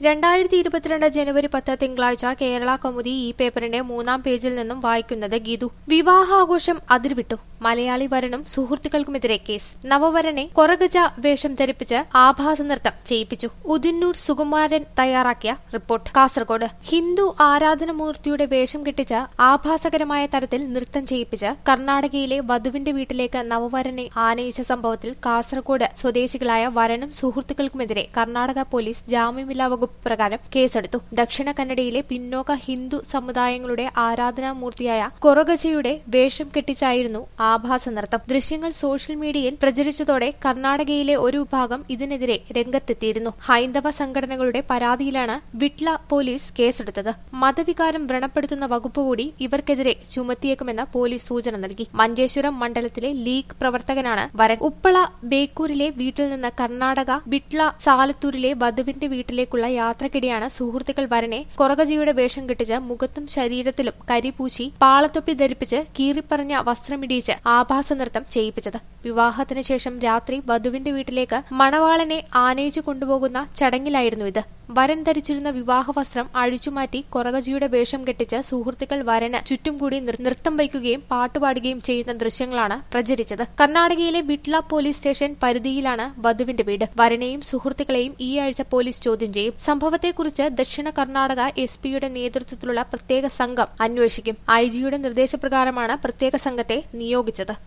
രണ്ടായിരത്തി ഇരുപത്തിരണ്ട് ജനുവരി പത്ത് തിങ്കളാഴ്ച കേരള കൗമുദി ഈ പേപ്പറിന്റെ മൂന്നാം പേജിൽ നിന്നും വായിക്കുന്നത് ഗീതു വിവാഹാഘോഷം അതിർവിട്ടു മലയാളി വരനും സുഹൃത്തുക്കൾക്കുമെതിരെ കേസ് നവവരനെ കൊറഗജ വേഷം ധരിപ്പിച്ച് ആഭാസ നൃത്തം ചെയ്യിപ്പിച്ചു ഉദിന്നൂർ സുകുമാരൻ തയ്യാറാക്കിയ റിപ്പോർട്ട് കാസർഗോഡ് ഹിന്ദു ആരാധനമൂർത്തിയുടെ വേഷം കെട്ടിച്ച് ആഭാസകരമായ തരത്തിൽ നൃത്തം ചെയ്യിപ്പിച്ച് കർണാടകയിലെ വധുവിന്റെ വീട്ടിലേക്ക് നവവരനെ ആനയിച്ച സംഭവത്തിൽ കാസർഗോഡ് സ്വദേശികളായ വരനും സുഹൃത്തുക്കൾക്കുമെതിരെ കർണാടക പോലീസ് ജാമ്യമില്ലാ വകുപ്പ് പ്രകാരം കേസെടുത്തു ദക്ഷിണ കന്നഡയിലെ പിന്നോക്ക ഹിന്ദു സമുദായങ്ങളുടെ ആരാധനാമൂർത്തിയായ കൊറഗജയുടെ വേഷം കെട്ടിച്ചായിരുന്നു ആഭാസ നൃത്തം ദൃശ്യങ്ങൾ സോഷ്യൽ മീഡിയയിൽ പ്രചരിച്ചതോടെ കർണാടകയിലെ ഒരു വിഭാഗം ഇതിനെതിരെ രംഗത്തെത്തിയിരുന്നു ഹൈന്ദവ സംഘടനകളുടെ പരാതിയിലാണ് വിട്ല പോലീസ് കേസെടുത്തത് മതവികാരം വ്രണപ്പെടുത്തുന്ന വകുപ്പ് കൂടി ഇവർക്കെതിരെ ചുമത്തിയേക്കുമെന്ന് പോലീസ് സൂചന നൽകി മഞ്ചേശ്വരം മണ്ഡലത്തിലെ ലീഗ് പ്രവർത്തകനാണ് വരൻ ഉപ്പള ബേക്കൂരിലെ വീട്ടിൽ നിന്ന് കർണാടക വിട്ല സാലത്തൂരിലെ വധുവിന്റെ വീട്ടിലേക്കുള്ള യാത്രക്കിടെയാണ് സുഹൃത്തുക്കൾ വരനെ കൊറഗജിയുടെ വേഷം കെട്ടിച്ച് മുഖത്തും ശരീരത്തിലും കരിപൂശി പാളത്തൊപ്പി ധരിപ്പിച്ച് കീറിപ്പറഞ്ഞ വസ്ത്രമിടിയിച്ച് ആഭാസ നൃത്തം ചെയ്യിപ്പിച്ചത് വിവാഹത്തിന് ശേഷം രാത്രി വധുവിന്റെ വീട്ടിലേക്ക് മണവാളനെ ആനയിച്ചു കൊണ്ടുപോകുന്ന ചടങ്ങിലായിരുന്നു ഇത് വരൻ ധരിച്ചിരുന്ന വിവാഹ വസ്ത്രം അഴിച്ചുമാറ്റി കൊറഗജിയുടെ വേഷം കെട്ടിച്ച് സുഹൃത്തുക്കൾ വരന് ചുറ്റും കൂടി നിർ- നൃത്തം വയ്ക്കുകയും പാട്ടുപാടുകയും ചെയ്യുന്ന ദൃശ്യങ്ങളാണ് പ്രചരിച്ചത് കർണാടകയിലെ വിട്ല പോലീസ് സ്റ്റേഷൻ പരിധിയിലാണ് വധുവിന്റെ വീട് വരനെയും സുഹൃത്തുക്കളെയും ഈ ആഴ്ച പോലീസ് ചോദ്യം ചെയ്യും സംഭവത്തെക്കുറിച്ച് ദക്ഷിണ കർണാടക എസ് പിയുടെ നേതൃത്വത്തിലുള്ള പ്രത്യേക സംഘം അന്വേഷിക്കും ഐ ജിയുടെ നിർദ്ദേശപ്രകാരമാണ് പ്രത്യേക സംഘത്തെ നിയോഗിച്ചത്